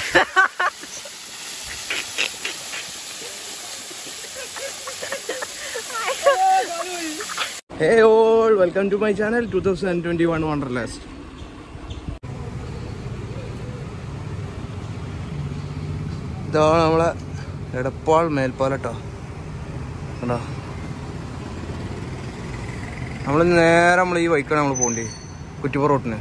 Hey all, welcome to my channel 2021 Wanderlust. ഇതാണ് നമ്മളെ എടപ്പാൾ മേൽപ്പാലട്ടോ കണ്ടോ നമ്മൾ നേരെ നമ്മൾ ഈ വൈക്കാണ് നമ്മൾ പോകണ്ടേ കുറ്റിപ്പുറ റോട്ടിന്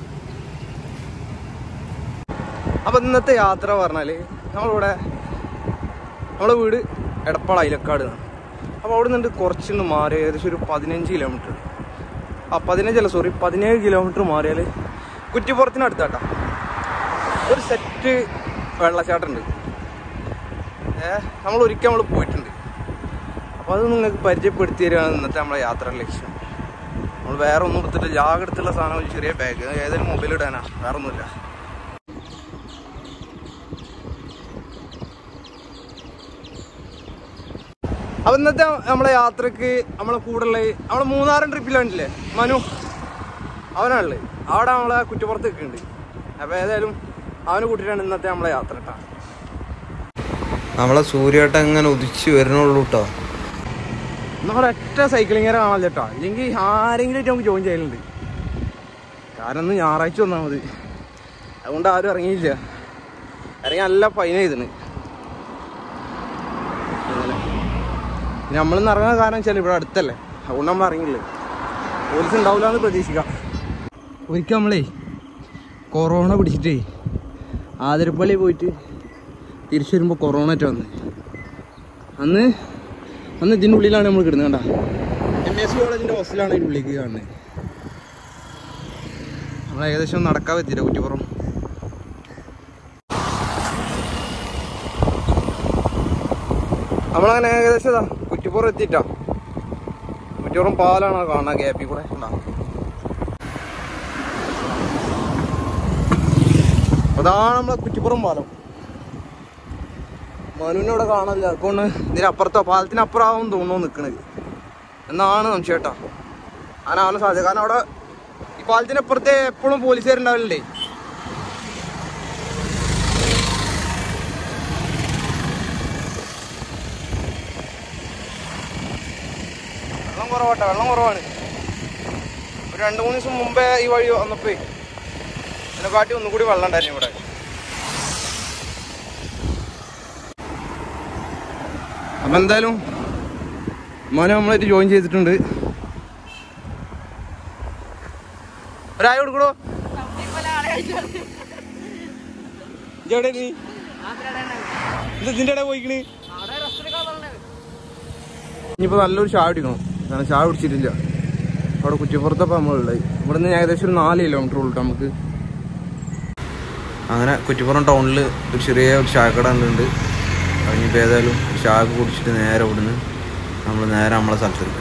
അപ്പൊ ഇന്നത്തെ യാത്ര പറഞ്ഞാല് നമ്മളിവിടെ നമ്മളെ വീട് എടപ്പാൾ അയിലക്കാട് അപ്പോൾ അവിടെ നിന്നിട്ട് കുറച്ചുണ്ട് മാറി ഏകദേശം ഒരു പതിനഞ്ച് കിലോമീറ്റർ ആ പതിനഞ്ചല്ല സോറി പതിനേഴ് കിലോമീറ്റർ മാറിയാൽ കുറ്റിപ്പുറത്തിനടുത്താട്ടാ ഒരു സെറ്റ് വെള്ളച്ചാട്ടമുണ്ട് ഏ നമ്മൾ ഒരിക്കൽ നമ്മൾ പോയിട്ടുണ്ട് അപ്പോൾ അത് നിങ്ങൾക്ക് പരിചയപ്പെടുത്തി തരികയാണ് ഇന്നത്തെ നമ്മളെ യാത്രയുടെ ലക്ഷ്യം നമ്മൾ വേറെ ഒന്നും എടുത്തിട്ട് ജാഗ് എടുത്തുള്ള സാധനം ഒരു ചെറിയ ബാഗ് ഏതെങ്കിലും മൊബൈൽ ഇടാനാ വേറെ ഒന്നുമില്ല അപ്പൊ ഇന്നത്തെ നമ്മളെ യാത്രക്ക് നമ്മളെ കൂടെയുള്ള നമ്മളെ മൂന്നാറൻ ട്രിപ്പിലാണ്ടില്ലേ മനു അവനാണുള്ളത് അവിടെ നമ്മളെ കുറ്റിപ്പുറത്ത് നിൽക്കുന്നുണ്ട് അപ്പൊ ഏതായാലും അവനെ കൂട്ടിയിട്ടാണ് ഇന്നത്തെ നമ്മളെ യാത്ര കേട്ടോ നമ്മളെ സൂര്യേട്ട ഇങ്ങനെ ഉദിച്ചു വരുന്നുള്ളൂ കേട്ടോ നമ്മുടെ ഒറ്റ സൈക്ലിങ്ങറെ കാണാൻ കേട്ടോ അല്ലെങ്കിൽ ആരെങ്കിലും ആയിട്ട് നമുക്ക് ജോയിൻ ചെയ്യലുണ്ട് കാരണം ഇന്ന് ഞായറാഴ്ച വന്നാൽ മതി അതുകൊണ്ട് ആരും ഇറങ്ങിയില്ല ഇറങ്ങി നല്ല ഫൈൻ ചെയ്തിന് പിന്നെ നമ്മളിന്ന് ഇറങ്ങാൻ കാരണം വെച്ചാൽ ഇവിടെ അടുത്തല്ലേ അതുകൊണ്ട് നമ്മൾ ഇറങ്ങിയില്ല പോലീസ് ഉണ്ടാവില്ല എന്ന് പ്രതീക്ഷിക്കാം ഒരിക്കൽ നമ്മളേ കൊറോണ പിടിച്ചിട്ടേ ആതിരപ്പള്ളി പോയിട്ട് തിരിച്ചു വരുമ്പോൾ കൊറോണ ആയിട്ട് വന്ന് അന്ന് അന്ന് ഇതിൻ്റെ ഉള്ളിലാണ് നമ്മൾ കിടന്നത് കണ്ട എം എസ് സി കോളേജിൻ്റെ ഹോസ്റ്റലാണ് ഇതിൻ്റെ ഉള്ളിലേക്ക് കാണുന്നത് നമ്മൾ ഏകദേശം നടക്കാൻ പറ്റില്ല കുറ്റിപ്പുറം നമ്മളങ്ങനെ ഏകദേശം ഇതാ കുറ്റിപ്പുറം എത്തിയിട്ടാ കുറ്റിപ്പുറം പാലാണ് കാണാൻ ഗ്യാപ്പിൽ കൂടെ ഉണ്ടാ അതാണ് നമ്മളെ കുറ്റിപ്പുറം പാലം മനുവിനെ ഇവിടെ കാണാനില്ല അതുകൊണ്ട് ഇതിനപ്പുറത്തോ പാലത്തിനപ്പുറമാവും തോന്നുന്നു നിൽക്കണത് എന്നാണ് സംശയം കേട്ടോ അങ്ങനാണ് സാധ്യത കാരണം അവിടെ ഈ പാലത്തിനപ്പുറത്തെ എപ്പോഴും പോലീസുകാരുണ്ടാവില്ലേ വെള്ളം കുറവാട്ടോ വെള്ളം കുറവാണ് ഒരു രണ്ട് മൂന്ന് ദിവസം മുമ്പേ ഈ വഴി വന്നപ്പോ ഇതിനെക്കാട്ടി ഒന്നും കൂടി വെള്ളം ഉണ്ടായിരുന്നു ഇവിടെ അപ്പൊ എന്തായാലും മോനെ നമ്മളായിട്ട് ജോയിൻ ചെയ്തിട്ടുണ്ട് ഒരായ കൊടുക്കണോ ഇജ്ജെവിടെ നീ ഇത് ഇതിന്റെ ഇടയിൽ പോയിക്കണ് ഇനിയിപ്പോ നല്ലൊരു ചായ കുടിക്കണം കാരണം ചായ കുടിച്ചിട്ടില്ല അവിടെ കുറ്റിപ്പുറത്തപ്പം നമ്മളുള്ളത് ഇവിടെ നിന്ന് ഏകദേശം ഒരു നാല് കിലോമീറ്റർ ഉള്ളൂ നമുക്ക് അങ്ങനെ കുറ്റിപ്പുറം ടൗണിൽ ഒരു ചെറിയ ഒരു ചായക്കട ഉണ്ട് അതിനിപ്പോൾ ഏതായാലും ഒരു ചായ ഒക്കെ കുടിച്ചിട്ട് നേരെ ഇവിടുന്ന് നമ്മൾ നേരെ നമ്മളെ സ്ഥലത്തെടുക്കും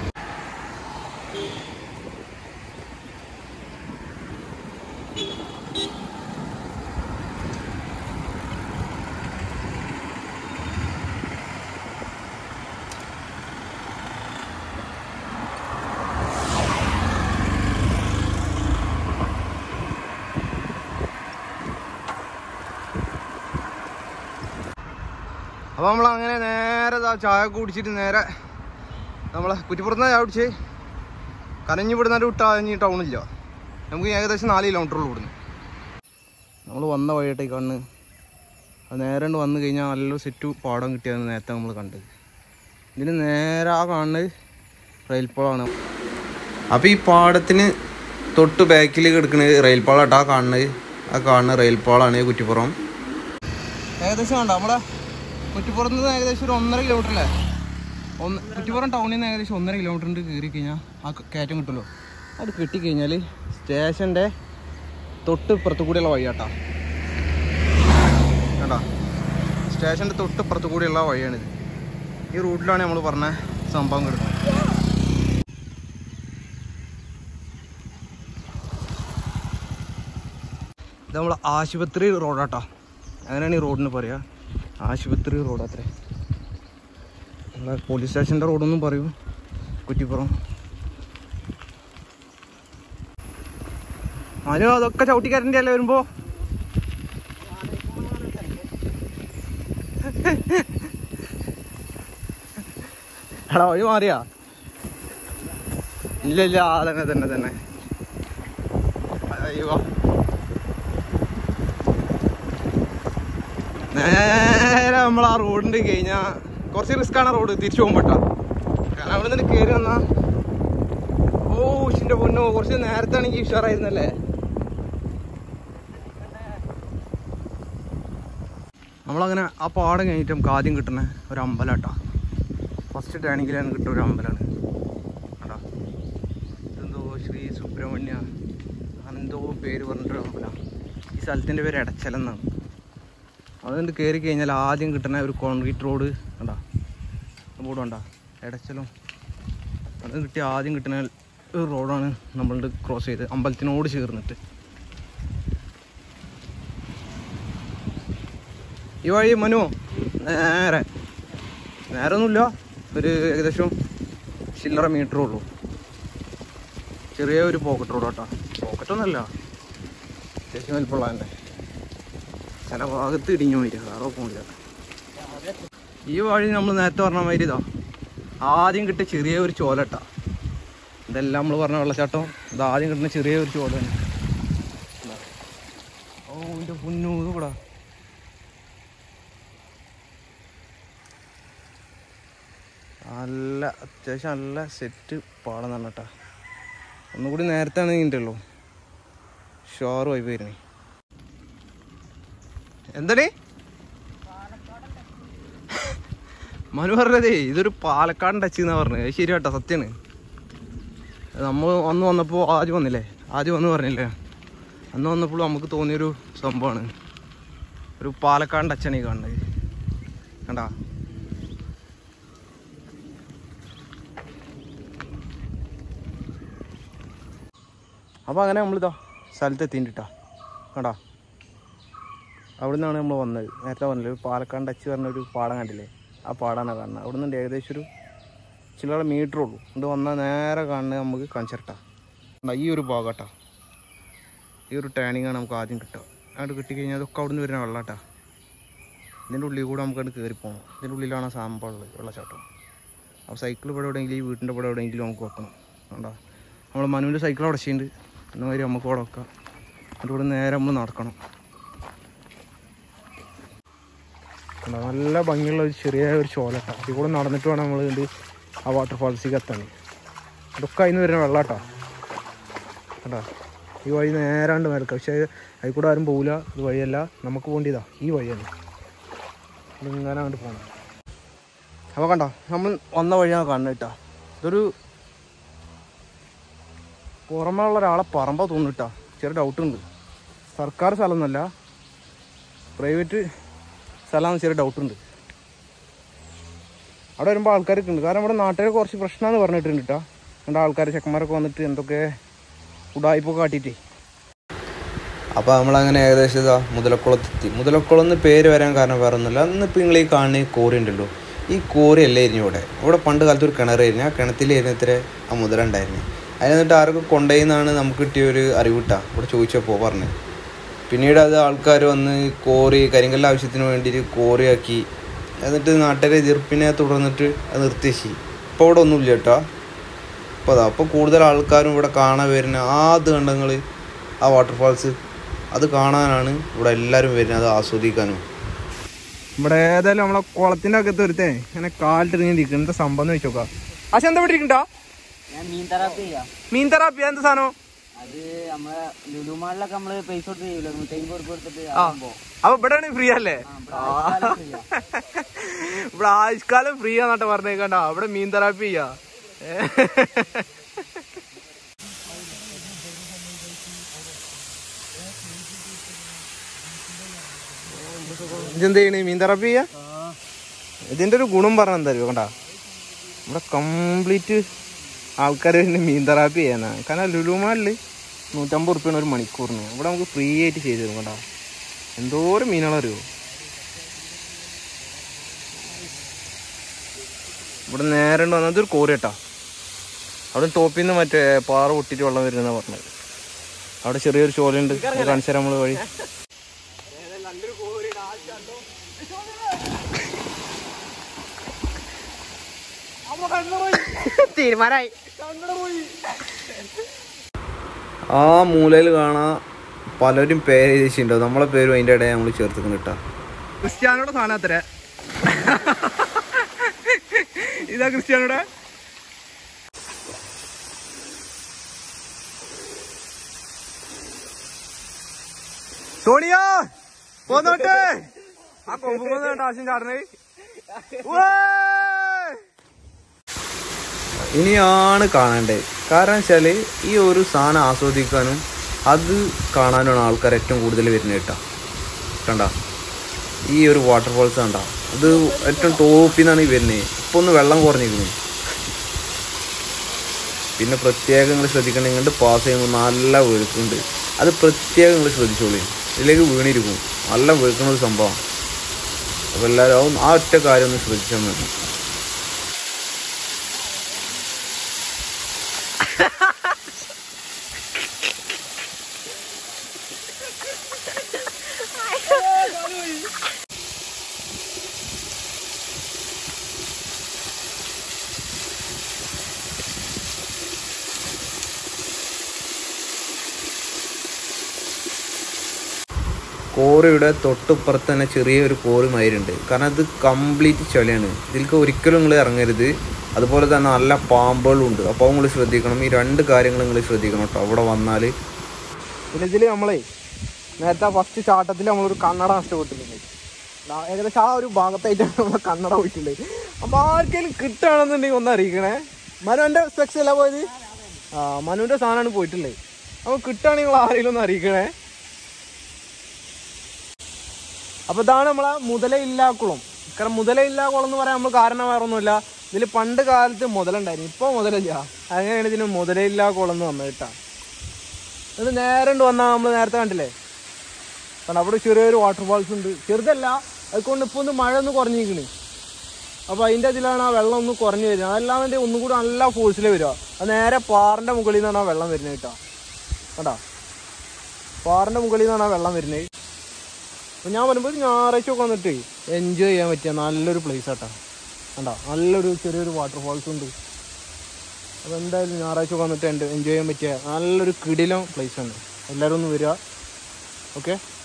അപ്പൊ നമ്മൾ അങ്ങനെ നേരെ ദാ ചായ ഒക്കെ കുടിച്ചിട്ട് നേരെ നമ്മളെ കുറ്റിപ്പുറത്ത് ചായ കുടിച്ച് കരഞ്ഞു വിടുന്ന വിട്ടാ ഇനി ടൗണില്ല നമുക്ക് ഏകദേശം നാല് കിലോമീറ്റർ ഉള്ളൂ ഇവിടുന്ന് നമ്മൾ വന്ന വഴിയാട്ടെ കണ്ണ് അത് നേരെ കൊണ്ട് വന്നു കഴിഞ്ഞാൽ നല്ലൊരു സെറ്റ് പാടം കിട്ടിയതാണ് നേരത്തെ നമ്മൾ കണ്ടത് ഇതിന് നേരെ ആ കാണുന്നത് റെയിൽ പാളമാണ് അപ്പോൾ ഈ പാടത്തിന് തൊട്ട് ബാക്കിൽ കിടക്കുന്നത് റെയിൽ പാളാട്ടോ ആ കാണുന്നത് ആ കാണുന്ന റെയിൽ പാളാണ് ഈ കുറ്റിപ്പുറം ഏകദേശം കണ്ടോ നമ്മളെ കുറ്റിപ്പുറത്ത് നിന്ന് ഏകദേശം ഒരു ഒന്നര കിലോമീറ്റർ അല്ലേ ഒന്ന് കുറ്റിപ്പുറം ടൗണിൽ നിന്ന് ഏകദേശം ഒന്നര കിലോമീറ്ററിൻ്റെ കയറി കഴിഞ്ഞാൽ ആ ക- കയറ്റം കിട്ടുമല്ലോ അത് കിട്ടിക്കഴിഞ്ഞാൽ സ്റ്റേഷൻ്റെ തൊട്ട് ഇപ്പുറത്ത് കൂടിയുള്ള വഴിയാട്ടാ കേട്ടോ സ്റ്റേഷൻ്റെ തൊട്ട് ഇപ്പുറത്ത് കൂടിയുള്ള വഴിയാണിത് ഈ റൂട്ടിലാണ് നമ്മൾ പറഞ്ഞ സംഭവം കിടക്കുന്നത് ഇത് നമ്മൾ ആശുപത്രി റോഡാട്ടാ അങ്ങനെയാണ് ഈ റോഡിന് പറയാ ആശുപത്രി റോഡ് അത്രേ നമ്മളെ പോലീസ് സ്റ്റേഷൻ്റെ റോഡൊന്നും പറയൂ കുറ്റിപ്പുറം ആരോ അതൊക്കെ ചവിട്ടിക്കാരൻ്റെ അല്ലേ വരുമ്പോ എടാ വഴി മാറിയാ ഇല്ല ഇല്ല ആ തന്നെ തന്നെ തന്നെ അയ്യോ നേരെ നമ്മൾ ആ റോഡിന്റെ കഴിഞ്ഞാ കുറച്ച് റിസ്ക് ആണ് റോഡ് തിരിച്ചു പോകുമ്പോട്ടാ കാരണം അവിടെ നിന്ന് കയറി വന്നാ ഓ ഉച്ചിന്റെ പൊന്നോ കുറച്ച് നേരത്തെ ആണെങ്കിൽ ഉഷാറായിരുന്നല്ലേ നമ്മളങ്ങനെ ആ പാടം കഴിഞ്ഞിട്ട് നമുക്ക് ആദ്യം കിട്ടുന്ന ഒരു അമ്പലാട്ടാ ഫസ്റ്റ് ടേണിങ്ങിലാണ് കിട്ടുന്ന ഒരു അമ്പലമാണ് കേട്ടോ ഇതെന്തോ ശ്രീ സുബ്രഹ്മണ്യ അങ്ങനെന്തോ പേര് പറഞ്ഞിട്ടൊരു അമ്പലം ഈ സ്ഥലത്തിൻ്റെ പേര് എടച്ചലെന്നാണ് അതുകൊണ്ട് കയറി കഴിഞ്ഞാൽ ആദ്യം കിട്ടുന്ന ഒരു കോൺക്രീറ്റ് റോഡ് കണ്ടാ ബോർഡ് കണ്ടാ എടച്ചലും അത് കിട്ടിയ ആദ്യം കിട്ടുന്ന ഒരു റോഡാണ് നമ്മളുടെ ക്രോസ് ചെയ്ത് അമ്പലത്തിനോട് ചേർന്നിട്ട് ഈ വഴി മനു നേരെ നേരെ ഒന്നുമില്ല ഒരു ഏകദേശം ചില്ലറ മീറ്ററേ ഉള്ളൂ ചെറിയ ഒരു പോക്കറ്റ് റോഡ് കേട്ടോ പോക്കറ്റ് ഒന്നുമല്ല അത്യാവശ്യം വലിപ്പമുള്ള തന്നെ ചില ഭാഗത്ത് ഇടിഞ്ഞു വരിക വേറെ പോണില്ല ഈ വഴി നമ്മൾ നേരത്തെ പറഞ്ഞ മാതിരി ഇതാ ആദ്യം കിട്ടിയ ചെറിയ ഒരു ചോലട്ടാ ഇതെല്ലാം നമ്മൾ പറഞ്ഞ വെള്ളച്ചാട്ടം ഇത് ആദ്യം കിട്ടുന്ന ചെറിയ ഒരു ചോല തന്നെ ഇതാ. ഓ ഇതിന്റെ പൊന്നു ഇത് കൂടാ നല്ല അത്യാവശ്യം നല്ല സെറ്റ് പാടം തന്നെ കേട്ടാ ഒന്നുകൂടി നേരത്താണ് ഇതിൻ്റെ ഉള്ളൂ ഷോറ് പോയി പോയിരുന്നേ എന്താണ് മനു പറഞ്ഞതേ ഇതൊരു പാലക്കാടൻ ടച്ച് എന്നാ പറഞ്ഞത് അത് ശരി കേട്ടോ സത്യമാണ് നമ്മൾ അന്ന് വന്നപ്പോൾ ആദ്യം വന്നില്ലേ ആദ്യം വന്ന് പറഞ്ഞില്ലേ അന്ന് വന്നപ്പോൾ നമുക്ക് തോന്നിയൊരു സംഭവമാണ് ഒരു പാലക്കാടൻ ടച്ചാണ് ഈ കാണുന്നത് കണ്ടാ അപ്പോൾ അങ്ങനെ നമ്മളിതാ സ്ഥലത്ത് എത്തിയിട്ടാ കണ്ടാ അവിടെ നിന്നാണ് നമ്മൾ വന്നത് നേരത്തെ പറഞ്ഞില്ലേ ഒരു പാലക്കാട് ടച്ച് പറഞ്ഞ ഒരു പാടം കണ്ടില്ലേ ആ പാടാണ് കാണുന്നത് അവിടെ നിന്ന് ഏകദേശം ഒരു ചില മീറ്റർ ഉള്ളൂ ഇത് വന്നാൽ നേരെ കാണുന്നത് നമുക്ക് കൺസെർട്ടാ ഈ ഒരു ഭാഗട്ടാ ഈ ഒരു ടേണിംഗ് ആണ് നമുക്ക് ആദ്യം കിട്ടുക അങ്ങോട്ട് കിട്ടിക്കഴിഞ്ഞാൽ അതൊക്കെ അവിടെ നിന്ന് വരുന്ന വെള്ളാട്ടാ ഇതിൻ്റെ ഉള്ളിൽ കൂടെ നമുക്ക് അങ്ങോട്ട് കയറി പോകണം ഇതിൻ്റെ ഉള്ളിലാണ് ആ സംഭവം ഉള്ളത് വെള്ളച്ചാട്ടം അപ്പോൾ സൈക്കിൾ ഇവിടെ എവിടെയെങ്കിലും ഈ വീട്ടിൻ്റെ ഇവിടെ എവിടെയെങ്കിലും നമുക്ക് വെക്കണം കണ്ടോ നമ്മൾ മനുവിൻ്റെ സൈക്കിൾ അവിടെ ചെയ്യുന്നുണ്ട് എന്ന മാതിരി നമുക്ക് അവിടെ വെക്കാം അതിൻ്റെ കൂടെ നേരെ നമ്മൾ നടക്കണം കണ്ടോ നല്ല ഭംഗിയുള്ള ഒരു ചെറിയ ഒരു ചോലട്ടാ ഇതിൽ കൂടെ നടന്നിട്ട് വേണം നമ്മൾ ഇതിൻ്റെ ആ വാട്ടർഫാൾസിലേക്ക് എത്താൻ ഇതൊക്കെ അതിന് വരുന്ന വെള്ളാട്ടാ കണ്ടാ ഈ വഴി നേരാണ്ട് മേൽക്കാം പക്ഷേ അതിൽ കൂടെ ആരും പോകില്ല ഇത് വഴിയല്ല നമുക്ക് പോകേണ്ടതാ ഈ വഴിയാണ് ഇതിങ്ങനെ അങ്ങോട്ട് പോകണം അപ്പോൾ കണ്ടോ നമ്മൾ വന്ന വഴിയാണ് കാണുന്നത് കേട്ടോ ഇതൊരു പുറമേ ഉള്ള ഒരാളെ പറമ്പാ തോന്നിട്ടാ ചെറിയ ഡൗട്ട് ഉണ്ട് സർക്കാർ സ്ഥലമൊന്നുമല്ല പ്രൈവറ്റ് സ്ഥലമാണെന്ന് ചെറിയ ഡൗട്ട് ഉണ്ട് അവിടെ വരുമ്പോൾ ആൾക്കാരൊക്കെ ഉണ്ട് കാരണം ഇവിടെ നാട്ടുകാർ കുറച്ച് പ്രശ്നമാണെന്ന് പറഞ്ഞിട്ടുണ്ട് കേട്ടോ രണ്ട് ആൾക്കാർ ചെക്കന്മാരൊക്കെ വന്നിട്ട് എന്തൊക്കെ ഉടായ്പൊക്കെ കാട്ടിയിട്ടേ അപ്പോൾ നമ്മളങ്ങനെ ഏകദേശം ഇതാ മുതലക്കുളത്തെത്തി മുതലക്കുളം എന്ന് പേര് വരാൻ കാരണം വേറെ ഒന്നുമില്ല അന്ന് ഇപ്പോൾ നിങ്ങൾ ഈ കാണുന്ന ഈ കോറി ഉണ്ടല്ലോ ഈ കോറി അല്ലായിരുന്നു ഇവിടെ ഇവിടെ പണ്ട് കാലത്ത് ഒരു കിണറായിരുന്നു ആ കിണറ്റിലായിരുന്നു ഇത്ര ആ മുതല ഉണ്ടായിരുന്നു അതിനെന്നിട്ട് ആരൊക്കെ കൊണ്ടുപോയിന്നാണ് നമുക്ക് കിട്ടിയ ഒരു അറിവിട്ടാ ഇവിടെ ചോദിച്ചപ്പോൾ പറഞ്ഞത് പിന്നീട് അത് ആൾക്കാർ വന്ന് കോറി കരിങ്കല്ല് ആവശ്യത്തിന് വേണ്ടിയിട്ട് കോറിയാക്കി എന്നിട്ട് നാട്ടുകാരെ എതിർപ്പിനെ തുടർന്നിട്ട് അത് നിർത്തിവെച്ചു ഇപ്പോൾ ഇവിടെ ഒന്നുമില്ല കേട്ടോ അപ്പോൾ അതാ അപ്പോൾ കൂടുതൽ ആൾക്കാരും ഇവിടെ കാണാൻ വരുന്ന ആ ഇത് കണ്ടങ്ങൾ ആ വാട്ടർഫാൾസ് അത് കാണാനാണ് ഇവിടെ എല്ലാവരും വരുന്നത് അത് ആസ്വദിക്കാനും ഇവിടെ ഏതായാലും നമ്മളെ കുളത്തിന്റെ അകത്ത് ഒരുത്തേ ഇങ്ങനെ കാലിട്ടിറങ്ങി ഇരിക്കും എന്താ സംഭവം എന്ന് വെച്ചോക്കാം പക്ഷെ എന്താ ഇരിക്കണ്ടാ ഞാൻ മീൻ തെറാപ്പി ചെയ്യാം മീൻ തെറാപ്പി എന്താ സാധനം അത് നമ്മളെ ലുലുമാളിലൊക്കെ നമ്മള് പൈസ കൊടുത്ത് ചെയ്യൂല നൂറ്റമ്പത് കൊടുത്ത് കൊടുത്തിട്ട് ആ ആകുമ്പോ അപ്പൊ ഇവിടെ ഫ്രീ അല്ലേ ആ, ഇവിടെ ആഴ്ചക്കാലം free ആ. ഇവിടെ ആഴ്ചക്കാലം ഫ്രീ ആണെന്നാട്ടെ പറഞ്ഞേക്കണ്ട ഇവിടെ മീൻ തെറാപ്പി ചെയ്യാ ഏ. ഇതെന്ത് ചെയ്യണേ മീൻ തെറാപ്പി ചെയ്യാ ഇതിന്റെ ഒരു ഗുണം പറഞ്ഞ എന്താ കണ്ടാ ഇവിടെ കംപ്ലീറ്റ് ആൾക്കാർ പിന്നെ മീൻ തെറാപ്പി ചെയ്യാനാ കാരണം ലുലുമാളില് നൂറ്റമ്പത് റുപ്യാണ് ഒരു മണിക്കൂറിന് ഇവിടെ നമുക്ക് ഫ്രീ ആയിട്ട് ചെയ്തു തരും കണ്ടാ എന്തോരം മീനുകളറിയോ ഇവിടെ നേരെ ഉണ്ട് വന്നത് ഒരു കോറി കേട്ടാ അവിടെ ടോപ്പിൽ നിന്ന് മറ്റേ പാറ പൊട്ടിട്ട് വെള്ളം വരുന്ന പറഞ്ഞത് അവിടെ ചെറിയൊരു ചോലയുണ്ട് കാണിച്ചു തരാം നമ്മള് വഴി തീരുമാനായി ആ മൂലയിൽ കാണാൻ പലരും പേര് എഴുതിയിട്ടുണ്ടാവും നമ്മളെ പേരും അതിൻ്റെ ഇടയിൽ നമ്മൾ ചേർത്ത് കിട്ടാം ക്രിസ്ത്യാനോടെ സാധനം അത്ര ഇതാ ക്രിസ്ത്യാനോടെ സോണിയ പോന്നോട്ടെ ആ കൊമ്പ് പോന്ന ആവശ്യം ചാടണേ ഇനിയാണ് കാണേണ്ടത് കാരണം വെച്ചാൽ ഈ ഒരു സാധനം ആസ്വദിക്കാനും അത് കാണാനുമാണ് ആൾക്കാർ ഏറ്റവും കൂടുതൽ വരുന്നത് കേട്ടോ കണ്ട ഈ ഒരു വാട്ടർഫോൾസ് കണ്ട ഇത് ഏറ്റവും ടോപ്പിൽ നിന്നാണ് ഈ വരുന്നത് ഇപ്പൊ ഒന്ന് വെള്ളം കുറഞ്ഞിരിക്കുന്നു പിന്നെ പ്രത്യേകം നിങ്ങൾ ശ്രദ്ധിക്കണം നിങ്ങളുടെ പാസ് ചെയ്യുമ്പോൾ നല്ല വെളുക്കുണ്ട് അത് പ്രത്യേകം നിങ്ങൾ ശ്രദ്ധിച്ചോളൂ ഇതിലേക്ക് വീണിരിക്കും നല്ല വെളുക്കുന്ന ഒരു സംഭവം അപ്പോൾ എല്ലാവരും ആ ഒറ്റ കാര്യം ഒന്ന് ശ്രദ്ധിച്ചാൽ മതി കോറിയുടെ തൊട്ടിപ്പുറത്ത് തന്നെ ചെറിയൊരു കോറി മയിരുണ്ട് കാരണം ഇത് കംപ്ലീറ്റ് ചളിയാണ് ഇതിലേക്ക് ഒരിക്കലും നിങ്ങൾ ഇറങ്ങരുത് അതുപോലെ തന്നെ നല്ല പാമ്പുകളും ഉണ്ട് അപ്പോൾ നിങ്ങൾ ശ്രദ്ധിക്കണം ഈ രണ്ട് കാര്യങ്ങൾ നിങ്ങൾ ശ്രദ്ധിക്കണം കേട്ടോ അവിടെ വന്നാൽ പിന്നെ ഇതില് നമ്മളെ നേരത്തെ ഫസ്റ്റ് ചാട്ടത്തിൽ നമ്മളൊരു കണ്ണട നഷ്ടപ്പെട്ടിട്ടുണ്ട് ദാ ഏകദേശം ആ ഒരു ഭാഗത്തായിട്ടാണ് നമ്മളെ കണ്ണട പോയിട്ടുണ്ട് അപ്പൊ ആർക്കെങ്കിലും കിട്ടുകയാണെന്നുണ്ടെങ്കിൽ ഒന്ന് അറിയിക്കണേ മനുവിന്റെ സ്പെക്സ് അല്ല പോയത് ആ മനുവിന്റെ സാധനമാണ് പോയിട്ടുള്ളത് അപ്പൊ കിട്ടുകയാണെങ്കിൽ നിങ്ങൾ ആരെങ്കിലും ഒന്ന് അറിയിക്കണേ അപ്പൊ ഇതാണ് നമ്മളെ മുതലയില്ലാ കുളം കാരണം മുതലയില്ലാ കുളം എന്ന് പറയാൻ നമ്മൾ കാരണം വേറെ ഒന്നുമില്ല ഇതിൽ പണ്ട് കാലത്ത് മുതലുണ്ടായിരുന്നു ഇപ്പൊ മുതലില്ല അങ്ങനെയാണ് ഇതിന് മുതലയില്ലാ കുളം എന്ന് വന്നത് കേട്ടാ ഇത് നേരെ വന്നാൽ നമ്മൾ നേരത്തെ കണ്ടില്ലേ കാരണം അവിടെ ചെറിയൊരു വാട്ടർഫാൾസ് ഉണ്ട് ചെറുതല്ല അതുകൊണ്ട് ഇപ്പോൾ ഒന്ന് മഴ ഒന്ന് കുറഞ്ഞിരിക്കണ് അപ്പോൾ അതിൻ്റെ ഇതിലാണ് ആ വെള്ളം ഒന്ന് കുറഞ്ഞു വരുന്നത് അതല്ലാതെ ഒന്നും കൂടി നല്ല ഫോഴ്സിൽ വരിക അത് നേരെ പാറിൻ്റെ മുകളിൽ നിന്നാണ് ആ വെള്ളം വരുന്നത് കേട്ടോ കേട്ടോ പാറിൻ്റെ മുകളിൽ നിന്നാണ് ആ വെള്ളം വരുന്നത് അപ്പോൾ ഞാൻ വരുമ്പോൾ ഞായറാഴ്ച ഒക്കെ വന്നിട്ട് എൻജോയ് ചെയ്യാൻ പറ്റിയ നല്ലൊരു പ്ലേസ് ആട്ടാ കണ്ടോ നല്ലൊരു ചെറിയൊരു വാട്ടർഫാൾസ് ഉണ്ട് അപ്പോൾ എന്തായാലും ഞായറാഴ്ച ഒക്കെ വന്നിട്ട് എൻജോയ് ചെയ്യാൻ പറ്റിയ നല്ലൊരു കിടിലം പ്ലേസ് ആണ് എല്ലാവരും ഒന്ന് വരിക ഓക്കെ